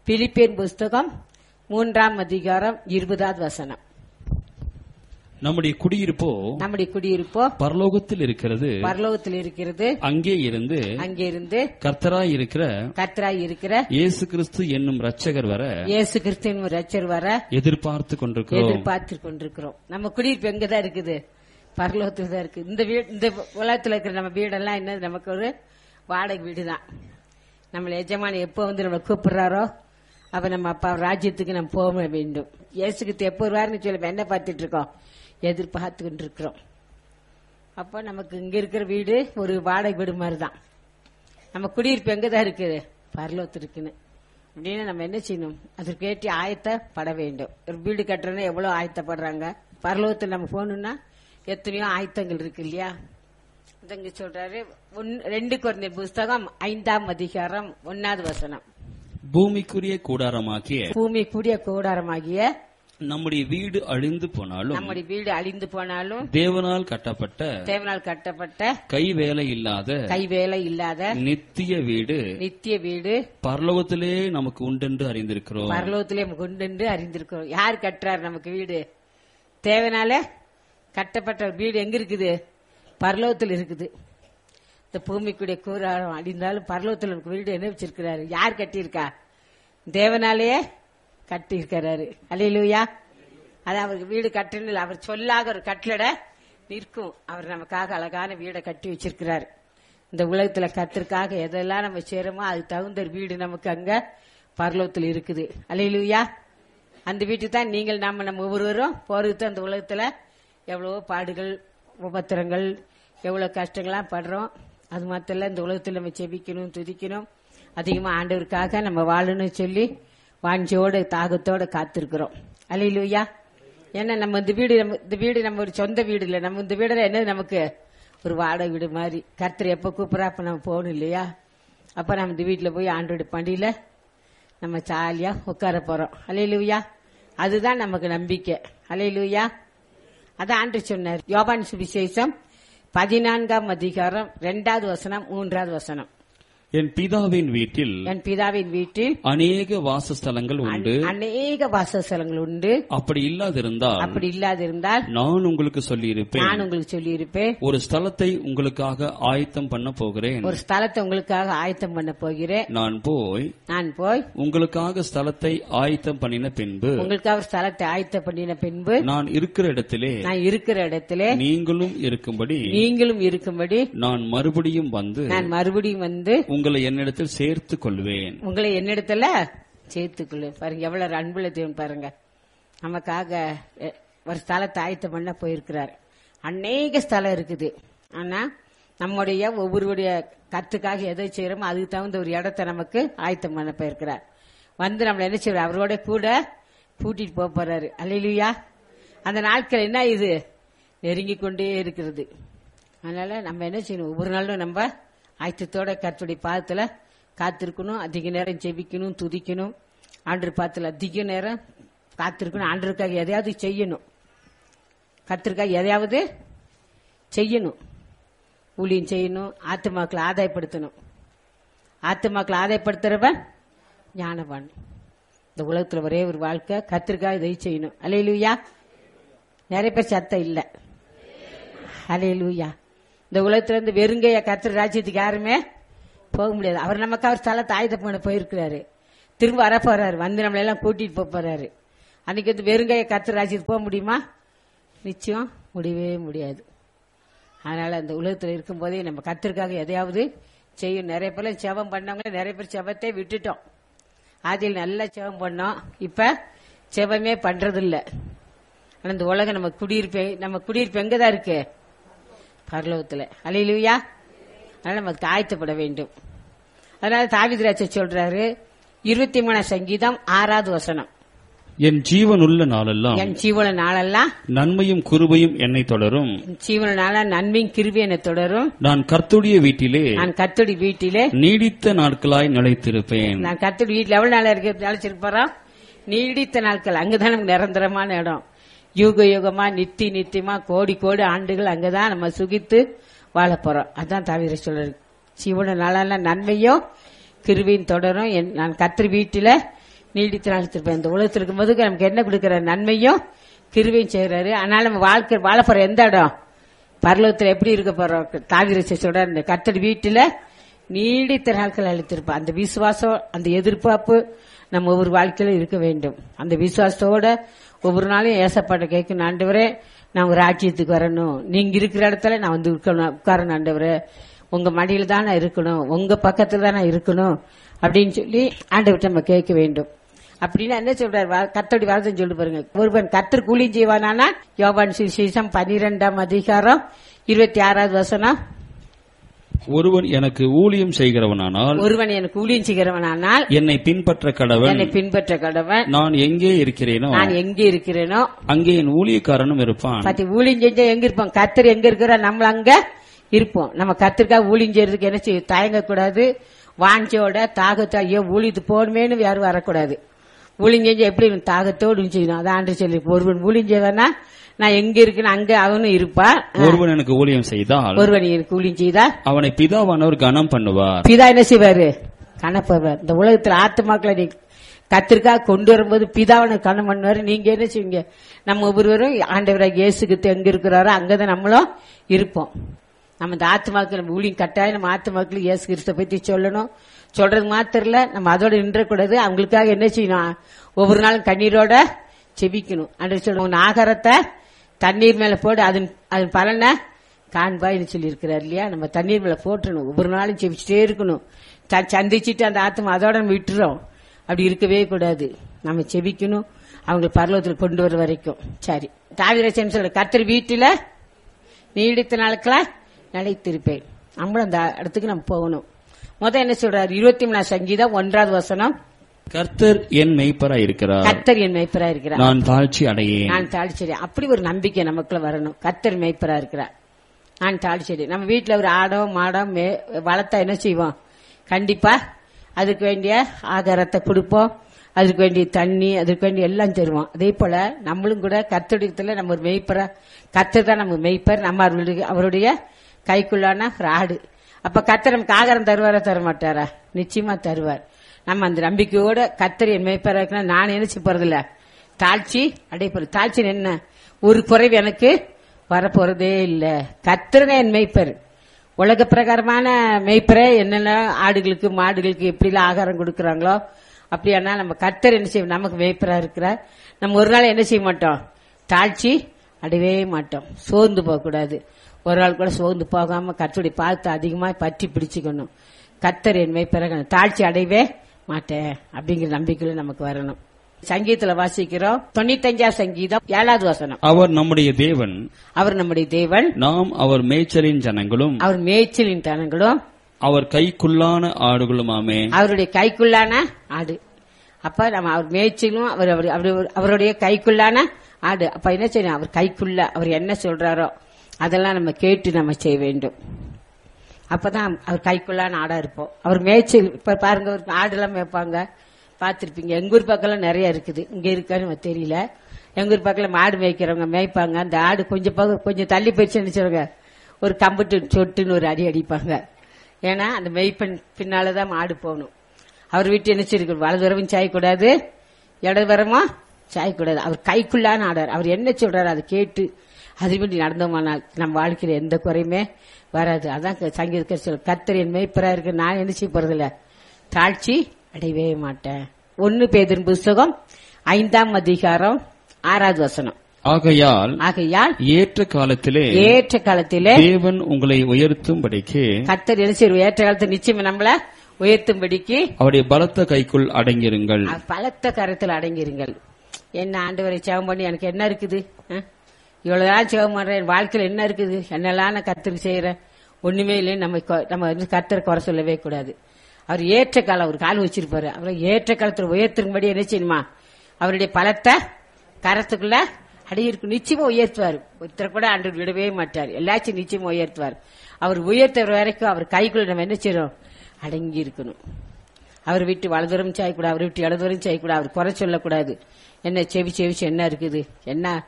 Philippian புஸ்தகம் மூன்றாம் அதிகாரம் இருபதாவது வசனம் நம்முடைய குடியிருப்போ நம்முடைய குடியிருப்போ பரலோகத்தில் இருக்கிறது பரலோகத்தில் இருக்கிறது அங்கே இருந்து அங்கே இருந்து கர்த்தராய் இருக்கிற கர்த்தராய் இருக்கிற இயேசு கிறிஸ்து என்னும் ரட்சகர் வர இயேசு கிறிஸ்துவின் ரட்சர் வர எதிர்பார்த்து கொண்டிருக்கிறோம் எதிர்பார்த்து கொண்டிருக்கிறோம் நம்ம குடியிருப்பு எங்கதான் இருக்குது பரலோகத்துல தான் இருக்கு இந்த வீடு இந்த உலகத்துல இருக்கிற நம்ம வீடெல்லாம் என்னது நமக்கு ஒரு வாடகை வீடு தான் நம்மள எஜமானி எப்போ வந்து நம்மளை கூப்பிடுறாரோ அப்ப நம்ம அப்பா ராஜ்யத்துக்கு நம்ம போக வேண்டும் இயேசுக்கு எப்போ வருவாருன்னு சொல்லி நம்ம என்ன பார்த்துட்டு இருக்கோம் எதிர்பார்த்து கொண்டு இருக்கிறோம் அப்போ நமக்கு இங்க இருக்கிற வீடு ஒரு வாடகை வீடு மாதிரி தான் நம்ம குடியிருப்பு எங்க தான் இருக்குது பரலோத்து இருக்குன்னு அப்படின்னு நம்ம என்ன செய்யணும் அதற்கு ஏற்றி ஆயத்தப்பட வேண்டும் ஒரு வீடு கட்டுறோன்னா எவ்வளவு ஆயத்தப்படுறாங்க பரலோகத்தில் நம்ம போகணும்னா எத்தனையோ ஆயத்தங்கள் இருக்கு இல்லையா இங்க சொல்றாரு ஒன்னு- ரெண்டு குறைந்த புஸ்தகம் ஐந்தாம் அதிகாரம் ஒன்னாவது வசனம் பூமிக்குரிய கூடாரமாக்கிய பூமி கூடிய கூடாரமாகிய நம்முடைய வீடு அழிந்து போனாலும் நம்முடைய வீடு அழிந்து போனாலும் தேவனால் கட்டப்பட்ட தேவனால் கட்டப்பட்ட கை வேலை இல்லாத கைவேலை இல்லாத நித்திய வீடு நித்திய வீடு பரலோகத்திலே நமக்கு உண்டென்று அறிந்திருக்கிறோம் பரலோகத்திலே கொண்டு அறிந்திருக்கிறோம் யார் கட்டுறார் நமக்கு வீடு தேவனால கட்டப்பட்ட ஒரு வீடு எங்க இருக்குது பரலோகத்தில் இருக்குது இந்த பூமிக்குடைய கூறாரம் அடிந்தாலும் பரலோகத்தில் நமக்கு வீடு என்ன வச்சிருக்கிறாரு யார் கட்டியிருக்கா தேவனாலேயே கட்டியிருக்கிறாரு அலையிலுயா அது அவருக்கு வீடு கட்டணும் அவர் சொல்லாக ஒரு கட்டளட நிற்கும் அவர் நமக்காக அழகான வீடை கட்டி வச்சிருக்கிறாரு இந்த உலகத்துல கத்திற்காக எதெல்லாம் நம்ம செய்யறோமோ அது தகுந்த ஒரு வீடு நமக்கு அங்க பரலோகத்தில் இருக்குது அலையிலுயா அந்த வீட்டுக்கு தான் நீங்கள் நாம நம்ம ஒவ்வொருவரும் போறது அந்த உலகத்துல எவ்வளவோ பாடுகள் உபத்திரங்கள் எவ்வளவு கஷ்டங்கள்லாம் படுறோம் அது மாத்திரம் இல்ல, இந்த உலகத்துல நம்ம செபிக்கணும் துதிக்கணும் அதிகமா ஆண்டவருக்காக நம்ம வாழணும்னு சொல்லி வாஞ்சியோட தாகத்தோட காத்திருக்கிறோம் அலையிலுயா ஏன்னா நம்ம இந்த வீடு நம்ம இந்த வீடு நம்ம ஒரு சொந்த வீடு இல்ல நம்ம இந்த வீடுல என்ன நமக்கு ஒரு வாடகை வீடு மாதிரி கர்த்தர் எப்ப கூப்பிடா அப்ப நம்ம போகணும் இல்லையா அப்ப நம்ம இந்த வீட்டுல போய் ஆண்டோட பண்டியில நம்ம ஜாலியா உட்கார போறோம் அலையிலுயா அதுதான் நமக்கு நம்பிக்கை அலையிலுயா அதான் ஆண்டு சொன்னார் யோபான் சுவிசேஷம் பதினான்காம் அதிகாரம் இரண்டாவது வசனம் மூன்றாவது வசனம் என் பிதாவின் வீட்டில் என் பிதாவின் வீட்டில் அநேக வாசஸ்தலங்கள் உண்டு அநேக வாசஸ்தலங்கள் உண்டு அப்படி இல்லாதிருந்தால் அப்படி இல்லாதிருந்தால் நான் உங்களுக்கு சொல்லியிருப்பேன் நான் உங்களுக்கு சொல்லியிருப்பேன் ஒரு ஸ்தலத்தை உங்களுக்காக ஆயத்தம் பண்ண போகிறேன் ஒரு ஸ்தலத்தை உங்களுக்காக ஆயத்தம் பண்ண போகிறேன் நான் போய் நான் போய் உங்களுக்காக ஸ்தலத்தை ஆயத்தம் பண்ணின பின்பு உங்களுக்காக ஒரு ஸ்தலத்தை ஆயத்தம் பண்ணின பின்பு நான் இருக்கிற இடத்திலே நான் இருக்கிற இடத்திலே நீங்களும் இருக்கும்படி நீங்களும் இருக்கும்படி நான் மறுபடியும் வந்து நான் மறுபடியும் வந்து உங்களை என்னிடத்தில் சேர்த்துக் கொள்வேன் உங்களை என்னிடத்துல சேர்த்துக்கொள்ளு பாருங்க எவ்வளவு அன்புள்ள தேவன் பாருங்க நமக்காக எ- ஒரு ஸ்தலத்தை ஆயத்தம் பண்ண போயிருக்கிறார் அநேக ஸ்தலம் இருக்குது ஆனா நம்முடைய ஒவ்வொருடைய கத்துக்காக எதை செய்யறோமோ அதுக்கு தகுந்த ஒரு இடத்த நமக்கு ஆயத்தம் பண்ண போயிருக்கிறார் வந்து நம்மள என்ன செய்வார் அவரோட கூட கூட்டிட்டு போக போறாரு அல்லையா அந்த நாட்கள் என்ன இது நெருங்கி கொண்டே இருக்கிறது அதனால நம்ம என்ன செய்யணும் ஒவ்வொரு நாளும் நம்ம ஆயத்தத்தோட கர்த்தருடைய பாதத்துல காத்திருக்கணும் அதிக நேரம் ஜெபிக்கணும் துதிக்கணும் ஆண்டர் பாதத்துல அதிக நேரம் காத்திருக்கணும் ஆண்டருக்காக எதையாவது செய்யணும் கர்த்தருக்காக எதையாவது செய்யணும் ஊழியம் செய்யணும் ஆத்துமாக்களை ஆதாயப்படுத்தணும் ஆத்துமாக்களை ஆதாயப்படுத்துறவன் ஞானவான் இந்த உலகத்துல ஒரே ஒரு வாழ்க்கை கத்திரிக்காய் இதை செய்யணும் அலையிலுயா நிறைய பேர் சத்தம் இல்ல அலையிலுயா இந்த உலகத்துல இருந்து வெறுங்கைய கத்திர ராஜ்யத்துக்கு யாருமே போக முடியாது அவர் நமக்கு அவர் ஸ்தலத்தை ஆயுதம் பண்ண போயிருக்கிறாரு திரும்ப வர போறாரு வந்து நம்மள எல்லாம் கூட்டிட்டு போக போறாரு அன்னைக்கு வந்து வெறுங்கைய கத்திர ராஜ்யத்துக்கு போக முடியுமா நிச்சயம் முடியவே முடியாது அதனால அந்த உலகத்துல இருக்கும்போதே நம்ம கத்திற்காக எதையாவது செய்யும் நிறைய பேர் செவம் பண்ணவங்க நிறைய பேர் செவத்தை விட்டுட்டோம் ஆதியில் நல்லா செவம் பண்ணோம் இப்ப செவமே பண்றது இல்ல ஆனா இந்த உலகம் நம்ம குடியிருப்பு நம்ம குடியிருப்பு எங்கதான் இருக்கு பரலோகத்துல அலையிலுயா அதனால நமக்கு ஆயத்தப்பட வேண்டும் அதனால தாவிதராஜ சொல்றாரு இருபத்தி மூணாம் சங்கீதம் ஆறாவது வசனம் என் ஜீவனுள்ள நாளெல்லாம் என் ஜீவன நாளெல்லாம் நன்மையும் குருபையும் என்னை தொடரும் ஜீவன நாளா நன்மையும் கிருபி என தொடரும் நான் கர்த்துடைய வீட்டிலே நான் கத்தடி வீட்டிலே நீடித்த நாட்களாய் நிலைத்திருப்பேன் நான் கத்தடி வீட்டுல எவ்வளவு நாளா இருக்கு நினைச்சிருக்க போறோம் நீடித்த நாட்கள் அங்கதான் நமக்கு நிரந்தரமான இடம் யுக யுகமா நித்தி நித்தியமா கோடி கோடி ஆண்டுகள் அங்கதான் நம்ம சுகித்து வாழ போறோம் அதான் தவிர சொல்றது சிவன நாளான நன்மையும் கிருவியின் தொடரும் என்- நான் கத்திரி வீட்டில நீடித்து நாளித்திருப்பேன் இந்த உலகத்தில் இருக்கும்போது நமக்கு என்ன கொடுக்கிற நன்மையும் கிருவையும் செய்யறாரு ஆனால் நம்ம வாழ்க்கை வாழ போற எந்த இடம் பரலோகத்தில் எப்படி இருக்க போறோம் தாவிரசோட அந்த கத்தடி வீட்டுல நீடித்த நாட்கள் அளித்திருப்போம் அந்த விசுவாசம் அந்த எதிர்பார்ப்பு நம்ம ஒவ்வொரு வாழ்க்கையில இருக்க வேண்டும் அந்த விசுவாசத்தோட ஒவ்வொரு நாளும் ஏசப்பாட்ட கேட்கணும் ஆண்டவரே நான் ஒரு ராஜ்யத்துக்கு வரணும் நீங்க இருக்கிற இடத்துல நான் வந்து இருக்கணும் உட்காரணும் ஆண்டவரே உங்க மடியில தான் நான் இருக்கணும் உங்க பக்கத்துல தான் நான் இருக்கணும் அப்படின்னு சொல்லி ஆண்டவர்கிட்ட நம்ம கேட்க வேண்டும் அப்படின்னா என்ன சொல்றாரு வா- கர்த்தருடைய வார்த்தை சொல்லி பாருங்க ஒருவன் கர்த்தர் கூலி செய்வானா யோவான் சுவிசேஷம் பனிரெண்டாம் அதிகாரம் இருபத்தி ஆறாவது வசனம் ஒருவன் எனக்கு ஊழியம் செய்கிறவனானால் ஒருவன் எனக்கு ஊழியம் செய்கிறவனானால் என்னை பின்பற்ற கடவன் என்னை பின்பற்ற கடவன் நான் எங்கே இருக்கிறேனோ நான் எங்கே இருக்கிறேனோ அங்கே என் ஊழியக்காரனும் இருப்பான் பத்தி ஊழியம் செஞ்சா எங்க இருப்போம் கர்த்தர் எங்க இருக்கிறா நம்மள அங்க இருப்போம் நம்ம கத்திரிக்காய் ஊழியம் செய்யறதுக்கு என்ன செய்ய தயங்க கூடாது வாஞ்சியோட தாகத்தோ ஐயோ ஊழியத்து போகணுமேனு யாரும் வரக்கூடாது ஊழியம் செஞ்சா எப்படி இவன் தாகத்தோடு செய்யணும் அதான் ஆண்டு சொல்லி ஒருவன் ஊழியம் செய்வானா நான் எங்க இருக்கேன்னு அங்க அவனும் இருப்பா ஒருவன் எனக்கு ஊழியம் செய்தால் ஒருவன் எனக்கு ஊழியம் செய்தா அவனை பிதாவானவர் கனம் பண்ணுவார் பிதா என்ன செய்வாரு கணப்படுவார் இந்த உலகத்துல ஆத்துமாக்களை நீ கத்திரிக்காய் கொண்டு வரும்போது பிதாவனை கணம் பண்ணுவாரு நீங்க என்ன செய்வீங்க நம்ம ஒவ்வொருவரும் ஆண்டவராக இயேசுக்கு எங்க இருக்கிறாரோ அங்கதான் நம்மளும் இருப்போம் நம்ம இந்த ஆத்துமாக்கள் நம்ம ஊழியம் கட்டாயம் நம்ம ஆத்துமாக்கள் இயேசு கிறிஸ்த பத்தி சொல்லணும் சொல்றது மாத்திரம் இல்ல நம்ம அதோட நின்றக்கூடாது அவங்களுக்காக என்ன செய்யணும் ஒவ்வொரு நாளும் கண்ணீரோட செபிக்கணும் அன்று சொல்லணும் உன் ஆகாரத்தை தண்ணீர் மேல போடு அதன் அதன் பலனை காண்பாய்னு சொல்லி இருக்கிறார் இல்லையா நம்ம தண்ணீர் மேல போட்டுறணும் ஒவ்வொரு நாளும் செபிச்சுட்டே இருக்கணும் த- சந்திச்சுட்டு அந்த ஆத்மா அதோட நம்ம விட்டுறோம் அப்படி இருக்கவே கூடாது நம்ம செபிக்கணும் அவங்க பரலோகத்தில் கொண்டு வர வரைக்கும் சரி தாவிரசன் சொல்ற கர்த்தர் வீட்டுல நீடித்த நாளுக்களா நிலைத்திருப்பேன் நம்மளும் அந்த இடத்துக்கு நம்ம போகணும் முத என்ன சொல்றாரு இருபத்தி மூணாம் சங்கீதம் ஒன்றாவது வசனம் கர்த்தர் என் மெய்ப்பரா இருக்கிறார் கர்த்தர் என் மெய்ப்பரா இருக்கிறார் நான் தாழ்ச்சி அடையேன் நான் தாழ்ச்செடி அப்படி ஒரு நம்பிக்கை நமக்குள்ள வரணும் கர்த்தர் மேய்ப்பரா இருக்கிறார் நான் தாழ்ச்செடி நம்ம வீட்டுல ஒரு ஆடோ மாடோ மே- வளர்த்தா என்ன செய்வோம் கண்டிப்பா அதுக்கு வேண்டிய ஆகாரத்தை கொடுப்போம் அதுக்கு வேண்டிய தண்ணி அதுக்கு வேண்டிய எல்லாம் தருவோம் அதே போல நம்மளும் கூட கத்தடித்துல நம்ம ஒரு மெய்ப்பரா கத்தர் தான் நம்ம மெய்ப்பர் நம்ம அவருடைய அவருடைய கைக்குள்ளான ஒரு ஆடு அப்ப கத்தர் நமக்கு ஆகாரம் தருவாரா தர மாட்டாரா நிச்சயமா தருவார் நம்ம அந்த நம்பிக்கையோட கத்தர் என் மெய்ப்பரா இருக்குன்னா நான் நினைச்சு போறதில்ல தாழ்ச்சி அடைப்பது தாழ்ச்சி என்ன ஒரு குறைவு எனக்கு வரப்போறதே இல்ல கத்திரனே என் மெய்ப்பர் உலக பிரகாரமான மெய்ப்பரை என்னென்ன ஆடுகளுக்கு மாடுகளுக்கு எப்படிலாம் ஆகாரம் கொடுக்கறாங்களோ அப்படியானா நம்ம கத்தர் என்ன செய்வோம் நமக்கு மெய்ப்பரா இருக்கிறார் நம்ம ஒரு நாள் என்ன செய்ய மாட்டோம் தாழ்ச்சி அடையவே மாட்டோம் சோர்ந்து போகக்கூடாது ஒரு நாள் கூட சோர்ந்து போகாம கத்தருடைய பார்த்து அதிகமா பற்றி பிடிச்சுக்கணும் கத்தர் என் மெய்ப்பர தாழ்ச்சி அடையவே மாட்டேன் அப்படிங்கிற நம்பிக்கையில நமக்கு வரணும் சங்கீதத்துல வாசிக்கிறோம் தொண்ணூத்தஞ்சாம் சங்கீதம் ஏழாவது வசனம் அவர் நம்முடைய தேவன் அவர் நம்முடைய தேவன் நாம் அவர் மேய்ச்சலின் ஜனங்களும் அவர் மேய்ச்சலின் தனங்களும் அவர் கைக்குள்ளான ஆடுகளுமாமே அவருடைய கைக்குள்ளான ஆடு அப்ப நம்ம அவர் மேய்ச்சலும் அவர் அவர்- அவர்- அவருடைய கைக்குள்ளான ஆடு அப்ப என்ன செய்யணும் அவர் கைக்குள்ள அவர் என்ன சொல்றாரோ அதெல்லாம் நம்ம கேட்டு நம்ம செய்ய வேண்டும் அப்பதான் அவர் கைக்குள்ளான ஆடா இருப்போம் அவர் மேய்ச்சல் இப்ப பாருங்க ஒரு ஆடுலாம் மேய்ப்பாங்க பார்த்திருப்பீங்க எங்க ஊர் பக்கம்லாம் நிறைய இருக்குது இங்க இருக்கான்னு எனக்கு தெரியல எங்க ஊர் பக்கத்துல மாடு மேய்க்கிறவங்க மேய்ப்பாங்க அந்த ஆடு கொஞ்சம் பக்கம் கொஞ்சம் தள்ளி போயிடுச்சுன்னு சொல்லுங்க ஒரு கம்புட்டு சொட்டுன்னு ஒரு அடி அடிப்பாங்க ஏன்னா அந்த மெய்ப்பெண் பின்னாலதான் மாடு போகணும் அவர் வீட்டு என்ன செய்யக்கூடாது வலதுவரவும் சாயக்கூடாது இடதுவரமா சாயக்கூடாது அவர் கைக்குள்ளான ஆடார் அவர் என்ன சொல்றாரு அதை கேட்டு அதுபடி நடந்தோமானால் நம்ம வாழ்க்கையில எந்த குறையுமே வராது அதான் சங்கீத சொல் கர்த்தர் என் மேய்ப்பரா இருக்கு நான் என்ன செய்ய போறதில்ல தாழ்ச்சி அடையவே மாட்டேன் ஒன்னு பேதின் புஸ்தகம் ஐந்தாம் அதிகாரம் ஆறாவது வசனம் ஆகையால் ஆகையால் ஏற்ற காலத்திலே ஏற்ற காலத்திலே தேவன் உங்களை உயர்த்தும்படிக்கு கர்த்தர் என்ன செய்வார் ஏற்ற காலத்தில் நிச்சயம் நம்மள உயர்த்தும்படிக்கு அவருடைய பலத்த கைக்குள் அடங்கிருங்கள் அ- பலத்த கரத்தில் அடங்கிருங்கள் என்ன ஆண்டவரை சேவம் பண்ணி எனக்கு என்ன இருக்குது அஹ்? இவ்வளவுதான் சேவம் பண்றேன் என் வாழ்க்கையில என்ன இருக்குது என்னெல்லாம் நான் கத்திரிக்கு செய்யறேன் ஒண்ணுமே இல்லை நம்ம கொ- நம்ம வந்து கர்த்தரை குறை சொல்லவே கூடாது அவர் ஏற்ற காலம் ஒரு காலம் வச்சிருப்பாரு அவரை ஏற்ற காலத்தில் உயர்த்தும்படி என்ன செய்யணுமா அவருடைய பலத்தை கரத்துக்குள்ள அடியிருக்கும் நிச்சயமா உயர்த்துவார் ஒருத்தர் கூட ஆண்டு விடவே மாட்டார் எல்லாச்சும் நிச்சயமா உயர்த்துவார் அவர் உயர்த்துற வரைக்கும் அவர் கைக்குள்ள நம்ம என்ன செய்யறோம் அடங்கி இருக்கணும் அவர் விட்டு வலதுவரம் செய்யக்கூடாது அவர் விட்டு இடதுவரம் செய்யக்கூடாது அவர் குறை சொல்லக்கூடாது என்ன செவி செவிச்சு என்ன இருக்குது என்ன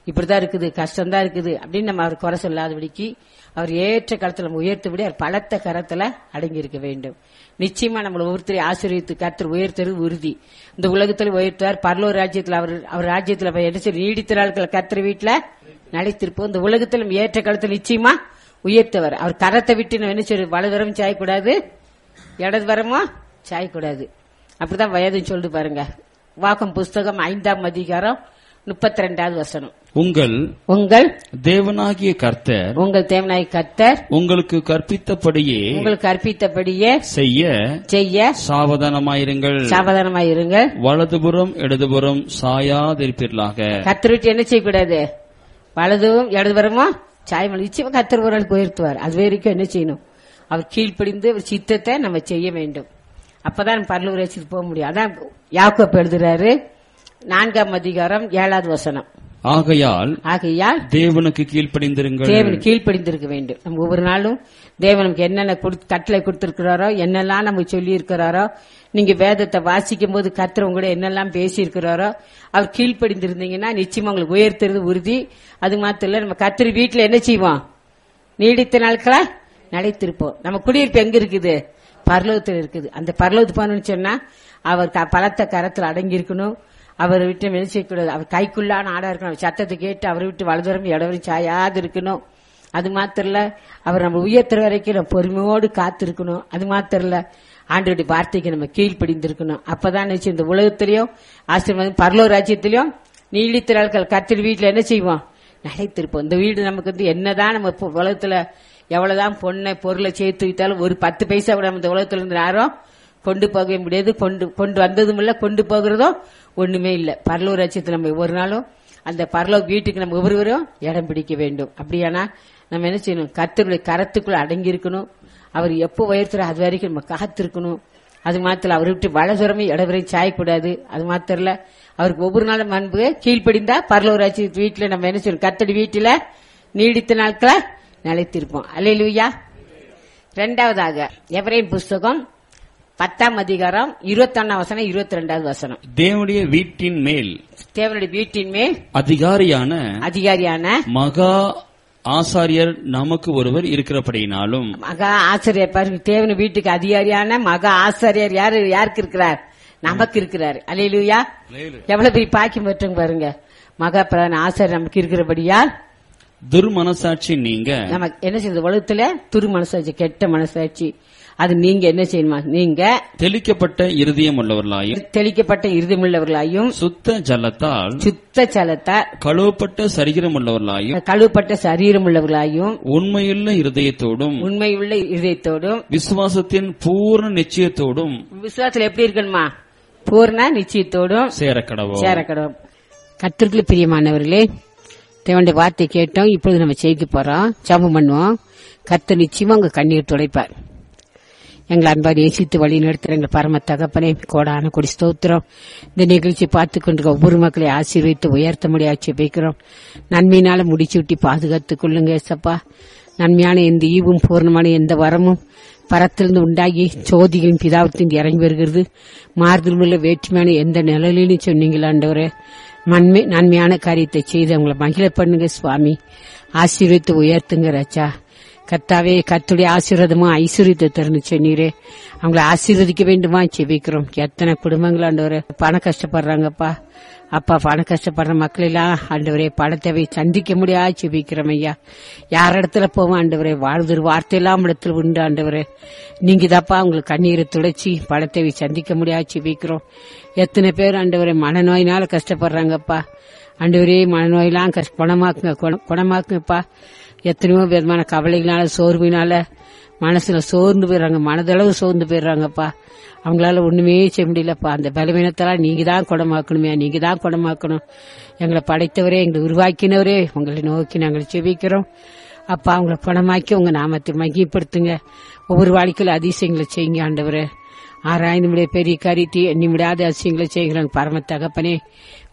இப்படிதான் இருக்குது கஷ்டம் தான் இருக்குது அப்படின்னு நம்ம அவர் குறை சொல்லாதபடிக்கு அவர் ஏற்ற காலத்துல நம்ம உயர்த்தபடி அவர் பலத்த கரத்துல அடங்கி இருக்க வேண்டும் நிச்சயமா நம்மளை ஒவ்வொருத்தரை ஆசீர்வித்து கர்த்தர் உயர்த்தது உறுதி இந்த உலகத்துல உயர்த்துவார் பரலோர் ராஜ்யத்துல அவர் அவர் ராஜ்யத்துல போய் என்ன சொல்லி நீடித்த நாட்கள் கர்த்தர் வீட்டுல நிலைத்திருப்போம் இந்த உலகத்துல நம்ம ஏற்ற காலத்துல நிச்சயமா உயர்த்தவர் அவர் கரத்தை விட்டு நம்ம என்ன சொல்லி வலதுவரம் சாயக்கூடாது இடது வரமோ சாயக்கூடாது அப்படிதான் வயதுன்னு சொல்லிட்டு பாருங்க வாக்கம் புஸ்தகம் ஐந்தாம் அதிகாரம் முப்பத்தி ரெண்டாவது வசனம் உங்கள் உங்கள் தேவனாகிய கர்த்தர் உங்கள் தேவனாய் கத்தர் உங்களுக்கு கற்பித்தபடியே உங்களுக்கு கற்பித்தபடியே செய்ய செய்ய சாவதானமாயிருங்கள் சாவதானமாய் இருங்கள் வலதுபுறம் இடதுபுறம் சாயாதிருப்பீர்களாக கத்தர் விட்டு என்ன செய்யக்கூடாது வலதும் இடதுபுறமோ சாயமல் நிச்சயமா கத்தர் ஒரு நாள் உயர்த்துவார் அது வரைக்கும் என்ன செய்யணும் அவர் கீழ்ப்படிந்து அவர் சித்தத்தை நம்ம செய்ய வேண்டும் அப்பதான் பரலூர் வச்சுட்டு போக முடியும் அதான் யாக்கோப் எழுதுறாரு நான்காம் அதிகாரம் ஏழாவது வசனம் ஆகையால் ஆகையால் தேவனுக்கு கீழ்ப்படிந்திருங்கள் தேவன் கீழ்ப்படிந்திருக்க வேண்டும் நம்ம ஒவ்வொரு நாளும் தேவன் நமக்கு என்னென்ன கொடுத்து- கட்டளை கொடுத்திருக்கிறாரோ என்னெல்லாம் நமக்கு சொல்லி இருக்கிறாரோ நீங்க வேதத்தை வாசிக்கும் போது கர்த்தர் உங்களோட என்னெல்லாம் பேசி இருக்கிறாரோ அவர் கீழ்ப்படிந்திருந்தீங்கன்னா நிச்சயமா உங்களுக்கு உயர்த்துறது உறுதி அது மாத்திரம் இல்ல நம்ம கர்த்தர் வீட்டுல என்ன செய்வோம் நீடித்த நாட்களா நிலைத்திருப்போம் நம்ம குடியிருப்பு எங்க இருக்குது பரலோகத்தில் இருக்குது அந்த பரலோகத்து போகணும்னு சொன்னா அவர் க- பலத்த கரத்தில் அடங்கி இருக்கணும் அவரை விட்டு வெளிச்சக்கூடாது அவர் கைக்குள்ளான ஆடா இருக்கணும் அவர் சத்தத்தை கேட்டு அவரை விட்டு வலதுரம் இடவரும் சாயாது இருக்கணும் அது மாத்திரம் இல்ல அவர் நம்ம உயர்த்துற வரைக்கும் நம்ம பொறுமையோடு காத்திருக்கணும் அது மாத்திரம் இல்ல ஆண்டோடைய வார்த்தைக்கு நம்ம கீழ்ப்படிந்திருக்கணும் அப்பதான் நினைச்சு இந்த உலகத்திலயும் ஆசீர்வாதம் பரலோ ராஜ்யத்திலயும் நீடித்த நாட்கள் கத்திரி வீட்டுல என்ன செய்வோம் நிலைத்திருப்போம் இந்த வீடு நமக்கு வந்து என்னதான் நம்ம இப்போ உலகத்துல எவ்வளவுதான் பொண்ணை பொருளை சேர்த்து வைத்தாலும் ஒரு பத்து பைசா கூட நம்ம இந்த உலகத்துல இருந்து யாரும் கொண்டு போக முடியாது கொண்டு கொண்டு வந்ததும் இல்ல கொண்டு போகிறதும் ஒண்ணுமே இல்ல பரலூர் ராஜ்யத்தில் நம்ம ஒவ்வொரு நாளும் அந்த பரலோக வீட்டுக்கு நம்ம ஒவ்வொருவரும் இடம் பிடிக்க வேண்டும் அப்படியானா நம்ம என்ன செய்யணும் கர்த்தருடைய கரத்துக்குள்ள அடங்கி இருக்கணும் அவர் எப்போ உயர்த்துற அது வரைக்கும் நம்ம காத்திருக்கணும் அது மாத்திரம் அவரை விட்டு வலதுரமே இடவரை சாயக்கூடாது அது மாத்திரம் இல்ல அவருக்கு ஒவ்வொரு நாளும் அன்பு கீழ்ப்படிந்தா பரலோராட்சி வீட்டுல நம்ம என்ன செய்யணும் கத்தடி வீட்டுல நீடித்த நாட்கள நிலைத்திருப்போம் அல்லேலூயா ரெண்டாவதாக எவரேன் புஸ்தகம் பத்தாம் அதிகாரம் இருபத்தொன்னாம் வசனம் இருபத்தி ரெண்டாவது வசனம் தேவனுடைய வீட்டின் மேல் தேவனுடைய வீட்டின் மேல் அதிகாரியான அதிகாரியான மகா ஆசாரியர் நமக்கு ஒருவர் இருக்கிறபடியினாலும் மகா ஆசிரியர் பாருங்க தேவன் வீட்டுக்கு அதிகாரியான மகா ஆசிரியர் யாரு யாருக்கு இருக்கிறார் நமக்கு இருக்கிறார் அலையிலுயா எவ்வளவு பெரிய பாக்கியம் பெற்றவங்க பாருங்க மகா பிரதான ஆசிரியர் நமக்கு இருக்கிறபடியால் துர்மனசாட்சி நீங்க நம்ம என்ன செய்யுது உலகத்துல துரு மனசாட்சி கெட்ட மனசாட்சி அது நீங்க என்ன செய்யணுமா நீங்க தெளிக்கப்பட்ட இருதயம் உள்ளவர்களாயும் தெளிக்கப்பட்ட இருதயமுள்ளவர்களாயும் சுத்த ஜலத்தால் சுத்த சலத்தை கழுவப்பட்ட சரீரம் உள்ளவர்களாயும் கழுவப்பட்ட சரீரம் உள்ளவர்களாயும் உண்மையுள்ள இருதயத்தோடும் உண்மையுள்ள இதயத்தோடும் விசுவாசத்தின் பூர்ண நிச்சயத்தோடும் விசுவாசத்துல எப்படி இருக்கணுமா பூர்ண நிச்சயத்தோடும் சேரக்கடவோம் சேரக்கடம் கத்திற்குள்ள பிரியமானவர்களே தேவனுடைய வார்த்தை கேட்டோம் இப்பொழுது நம்ம செய்ய போறோம் ஜபம் பண்ணுவோம் கர்த்தர் நிச்சயமா உங்க கண்ணீர் துடைப்பார் எங்களை அன்பா நேசித்து வழி நடத்துற எங்கள் பரம தகப்பனே கோடான கொடி ஸ்தோத்திரம் இந்த நிகழ்ச்சி பார்த்து கொண்டு ஒவ்வொரு மக்களை ஆசீர்வித்து உயர்த்த முடியாது வைக்கிறோம் நன்மையினால முடிச்சு விட்டு பாதுகாத்துக் கொள்ளுங்க ஏசப்பா நன்மையான எந்த ஈவும் பூர்ணமான எந்த வரமும் பரத்திலிருந்து உண்டாகி சோதிகளின் பிதாவத்தின் இறங்கி வருகிறது மாறுதல் உள்ள வேற்றுமையான எந்த நிழலிலும் சொன்னீங்களா ஆண்டவரே நன்மை நன்மையான காரியத்தை செய்து அவங்களை மகிழ பண்ணுங்க சுவாமி ஆசீர்வித்து உயர்த்துங்க ராஜா கர்த்தாவே கர்த்துடைய ஆசீர்வாதமா ஐஸ்வர்யத்தை திறந்து சொன்னீரே அவங்களை ஆசீர்வதிக்க வேண்டுமா செபிக்கிறோம் எத்தனை குடும்பங்கள் ஆண்டவரே பணம் கஷ்டப்படுறாங்கப்பா அப்பா பணம் கஷ்டப்படுற மக்கள் எல்லாம் ஆண்டவரே பணத்தேவை சந்திக்க முடியாது செபிக்கிறோம் ஐயா யார் இடத்துல போவோம் ஆண்டவரே வாழ்தொரு வார்த்தையெல்லாம் இடத்துல உண்டு ஆண்டவரே நீங்க தப்பா உங்களுக்கு கண்ணீரை துடைச்சி பணத்தேவை சந்திக்க முடியாது செபிக்கிறோம் எத்தனை பேர் ஆண்டவரே மனநோயினால கஷ்டப்படுறாங்கப்பா ஆண்டவரே மனநோயெல்லாம் கஷ்ட குணமாக்குங்க குண- குணமாக்குங்கப்பா எத்தனையோ விதமான கவலைகளால சோர்வினால மனசுல சோர்ந்து போயிடுறாங்க மனதளவு சோர்ந்து போயிடுறாங்கப்பா அவங்களால ஒண்ணுமே செய்ய முடியலப்பா அந்த பலவீனத்தெல்லாம் நீங்க தான் குணமாக்கணுமே நீங்க தான் குணமாக்கணும் எங்களை படைத்தவரே எங்களை உருவாக்கினவரே உங்களை நோக்கி நாங்கள் செபிக்கிறோம் அப்பா அவங்களை குணமாக்கி உங்க நாமத்தை மகிப்படுத்துங்க ஒவ்வொரு வாழ்க்கையில அதிசயங்களை செய்யுங்க ஆண்டவரே ஆராய்ந்து முடிய பெரிய காரியத்தை எண்ணி முடியாத அதிசயங்களை செய்கிறாங்க பரம தகப்பனே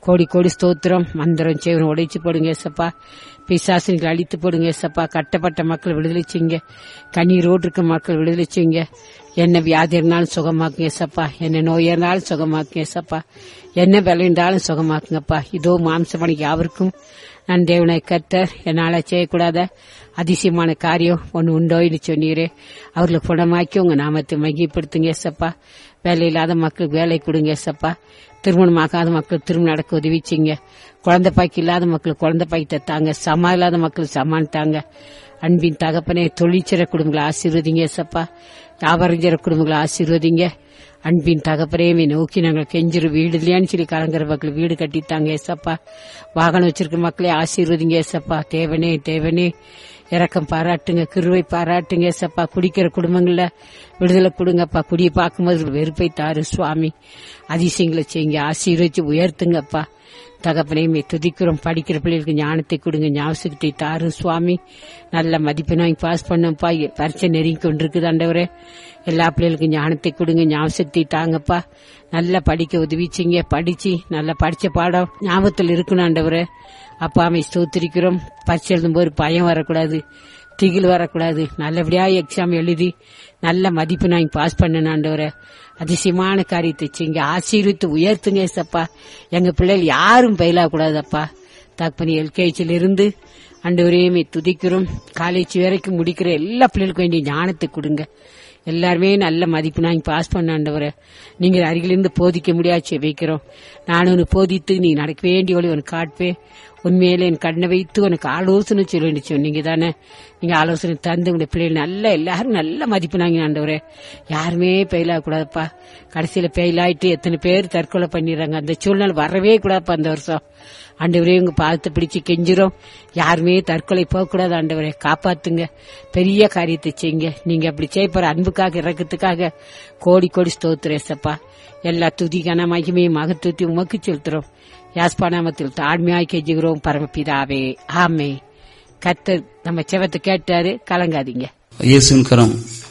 கோடி கோடி ஸ்தோத்திரம் மந்திரம் செய்வன் உடைச்சு போடுங்க ஏசப்பா பிசாசின்கள் அழித்து போடுங்க ஏசப்பா கட்டப்பட்ட மக்கள் விடுதலை செய்யுங்க கண்ணீரோடு இருக்க மக்கள் விடுதலை செய்யுங்க என்ன வியாதி இருந்தாலும் சுகமாக்குங்க ஏசப்பா என்ன நோய் இருந்தாலும் சுகமாக்குங்க ஏசப்பா என்ன விலை இருந்தாலும் சுகமாக்குங்கப்பா இதோ மாம்சமணிக்கு யாவருக்கும் நான் தேவனை கர்த்தர் என்னால செய்யக்கூடாத அதிசயமான காரியம் ஒன்று உண்டோன்னு சொன்னீரே அவர்களுக்கு குணமாக்கி உங்க நாமத்தை மகிப்படுத்துங்க ஏசப்பா வேலை இல்லாத மக்களுக்கு வேலை கொடுங்க ஏசப்பா திருமணமாகாத மக்கள் திருமணம் நடக்க உதவி செய்யுங்க குழந்தை பாய்க்கு இல்லாத மக்களுக்கு குழந்தை பாய்க்கு தாங்க சமா இல்லாத மக்களுக்கு சமான் தாங்க அன்பின் தகப்பனே தொழிற்சிற குடும்பங்களை ஆசீர்வதிங்க ஏசப்பா வியாபாரம் செய்கிற குடும்பங்களை ஆசீர்வதிங்க அன்பின் தகப்பரையுமே நோக்கி நாங்கள் கெஞ்சிரு வீடு இல்லையான்னு சொல்லி கலங்குற மக்கள் வீடு கட்டித்தாங்க ஏசப்பா வாகனம் வச்சிருக்க மக்களே ஆசீர்வதிங்க ஏசப்பா தேவனே தேவனே இறக்கம் பாராட்டுங்க கிருவை பாராட்டுங்க ஏசப்பா குடிக்கிற குடும்பங்கள்ல விடுதலை கொடுங்கப்பா குடியை பார்க்கும்போது வெறுப்பை தாரு சுவாமி அதிசயங்களை செய்யுங்க ஆசீர்வச்சு உயர்த்துங்கப்பா தகப்பனையுமே துதிக்கிறோம் படிக்கிற பிள்ளைகளுக்கு ஞானத்தை கொடுங்க ஞாபகத்தை தாரு சுவாமி நல்ல மதிப்பெண்ணாய் பாஸ் பண்ணும்ப்பா பரீட்சை நெருங்கி கொண்டிருக்குது ஆண்டவரே எல்லா பிள்ளைகளுக்கும் ஞானத்தை கொடுங்க ஞாபகத்தை தாங்கப்பா நல்லா படிக்க உதவிச்சிங்க படிச்சு நல்லா படிச்ச பாடம் ஞாபகத்தில் இருக்கணும் ஆண்டவரே அப்பா அமை ஸ்தோத்திரிக்கிறோம் பரீட்சை எழுதும்போது பயம் வரக்கூடாது திகில் வரக்கூடாது நல்லபடியா எக்ஸாம் எழுதி நல்ல மதிப்பு நான் பாஸ் பண்ணணும் ஆண்டவரே அதிசயமான காரியத்தை செய்யுங்க ஆசீர்வித்து உயர்த்துங்க ஏசப்பா எங்க பிள்ளைகள் யாரும் பயிலாகக்கூடாதப்பா தகப்பனி எல்கேஜில இருந்து ஆண்டவரையுமே துதிக்கிறோம் காலேஜ் வரைக்கும் முடிக்கிற எல்லா பிள்ளைகளுக்கும் வேண்டிய ஞானத்தை கொடுங்க எல்லாருமே நல்ல மதிப்பு நான் பாஸ் பண்ண ஆண்டவரே நீங்க அருகிலிருந்து போதிக்க முடியாது வைக்கிறோம் நான் உனக்கு போதித்து நீ நடக்க வேண்டிய வழி உனக்கு காட்பேன் உண்மையில என் கண்ணை வைத்து உனக்கு ஆலோசனை சொல்ல சொன்னீங்க தானே நீங்க ஆலோசனை தந்து உங்களுடைய பிள்ளைகள் நல்ல எல்லாரும் நல்ல மதிப்பு நாங்க ஆண்டவரே யாருமே பெயிலாக கூடாதுப்பா கடைசியில பெயிலாயிட்டு எத்தனை பேர் தற்கொலை பண்ணிடுறாங்க அந்த சூழ்நிலை வரவே கூடாதுப்பா அந்த வருஷம் ஆண்டவரே உங்க பாதத்தை பிடிச்சு கெஞ்சிரும் யாருமே தற்கொலை போகக்கூடாது ஆண்டவரே காப்பாத்துங்க பெரிய காரியத்தை செய்யுங்க நீங்க அப்படி செய்ய போற அன்புக்காக இறக்கத்துக்காக கோடி கோடி ஸ்தோத்திரேசப்பா எல்லா துதிக்கான மகிமையும் மகத்துவத்தையும் உமக்கு செலுத்துறோம் யாஸ்பானாமத்தில் தாழ்மையாய் கெஞ்சுகிறோம் பரமபிதாவே ஆமே கத்தர் நம்ம செவத்தை கேட்டாரு கலங்காதீங்க இயேசுவின் கரம்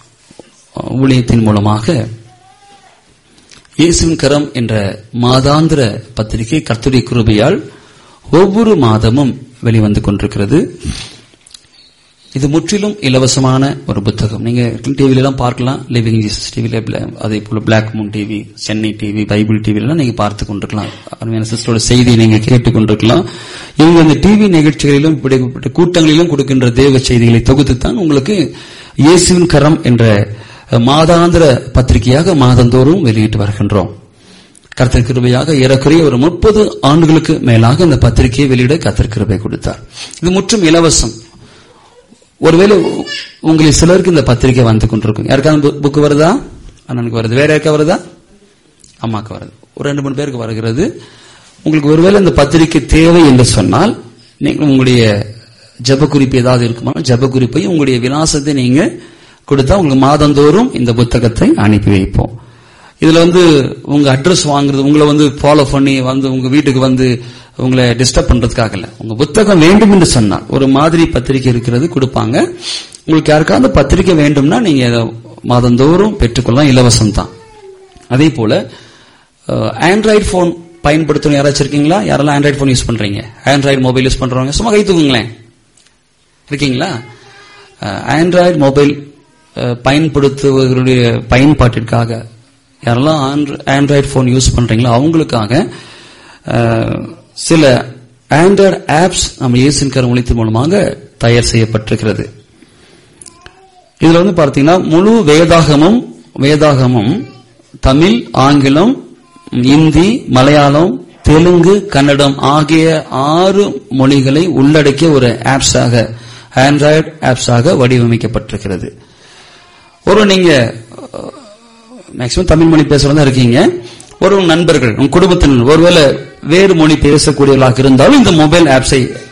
ஊழியத்தின் மூலமாக இயேசுவின் கரம் என்ற மாதாந்திர பத்திரிகை கர்த்தருடைய கிருபையால் ஒவ்வொரு மாதமும் வெளிவந்து கொண்டிருக்கிறது இது முற்றிலும் இலவசமான ஒரு புத்தகம் நீங்க டிவில எல்லாம் பார்க்கலாம் லிவிங் ஜீசஸ் டிவில அதே போல black moon TV Chennai TV Bible TV எல்லாம் நீங்க பார்த்து கொண்டிருக்கலாம் அருமையான சிஸ்டரோட செய்தியை நீங்க கேட்டுக் கொண்டிருக்கலாம் இவங்க அந்த டிவி நிகழ்ச்சிகளிலும் இப்படிப்பட்ட கூட்டங்களிலும் கொடுக்கின்ற தேவ செய்திகளை தொகுத்துத்தான் உங்களுக்கு இயேசுவின் கரம் என்ற மாதாந்திர பத்திரிகையாக மாதந்தோறும் வெளியிட்டு வருகின்றோம் கர்த்தர் கிருபையாக ஏறக்குறைய ஒரு முப்பது ஆண்டுகளுக்கு மேலாக இந்த பத்திரிகையை வெளியிட கர்த்தர் கிருபை கொடுத்தார் இது முற்றும் இலவசம் ஒருவேளை உங்களில் சிலருக்கு இந்த பத்திரிகை வந்து கொண்டிருக்கும் யாருக்காவது புக்கு வருதா அண்ணனுக்கு வருது வேற யாருக்கா வருதா அம்மாக்கு வருது ஒரு ரெண்டு மூணு பேருக்கு வருகிறது உங்களுக்கு ஒருவேளை இந்த பத்திரிகை தேவை என்று சொன்னால் நீங்கள் உங்களுடைய ஜப குறிப்பு ஏதாவது இருக்குமா ஜப குறிப்பையும் உங்களுடைய விலாசத்தை நீங்க கொடுத்தா உங்களுக்கு மாதந்தோறும் இந்த புத்தகத்தை அனுப்பி வைப்போம் இதுல வந்து உங்க அட்ரஸ் வாங்குறது உங்களை வந்து ஃபாலோ பண்ணி வந்து உங்க வீட்டுக்கு வந்து உங்களை டிஸ்டர்ப் பண்றதுக்காக இல்ல உங்க புத்தகம் வேண்டும் என்று சொன்னால் ஒரு மாதிரி பத்திரிகை இருக்கிறது கொடுப்பாங்க உங்களுக்கு யாருக்காவது பத்திரிகை வேண்டும்னா நீங்க மாதந்தோறும் பெற்றுக்கொள்ளலாம் இலவசம் தான் அதே போல ஆண்ட்ராய்டு போன் பயன்படுத்தணும் யாராச்சும் இருக்கீங்களா யாரெல்லாம் ஆண்ட்ராய்டு போன் யூஸ் பண்றீங்க ஆண்ட்ராய்டு மொபைல் யூஸ் பண்றவங்க சும்மா கை தூக்குங்களேன் இருக்கீங்களா ஆண்ட்ராய்டு மொபைல் பயன்படுத்துவர்களுடைய பயன்பாட்டிற்காக யாரெல்லாம் ஆண்ட்ராய்டு போன் யூஸ் பண்றீங்களோ அவங்களுக்காக சில ஆண்ட்ராய்டு ஆப்ஸ் நம்ம இயேசின் கரம் ஒழித்து மூலமாக தயார் செய்யப்பட்டிருக்கிறது இதுல வந்து பார்த்தீங்கன்னா முழு வேதாகமும் வேதாகமும் தமிழ் ஆங்கிலம் இந்தி மலையாளம் தெலுங்கு கன்னடம் ஆகிய ஆறு மொழிகளை உள்ளடக்கிய ஒரு ஆப்ஸாக ஆண்ட்ராய்டு ஆப்ஸாக வடிவமைக்கப்பட்டிருக்கிறது ஒரு நீங்க மேக்சிமம் தமிழ் மொழி பேசுறதா இருக்கீங்க ஒரு நண்பர்கள் உங்க குடும்பத்தினர் ஒருவேளை வேறு மொழி பேசக்கூடியவர்களாக இருந்தாலும் இந்த மொபைல் ஆப்ஸை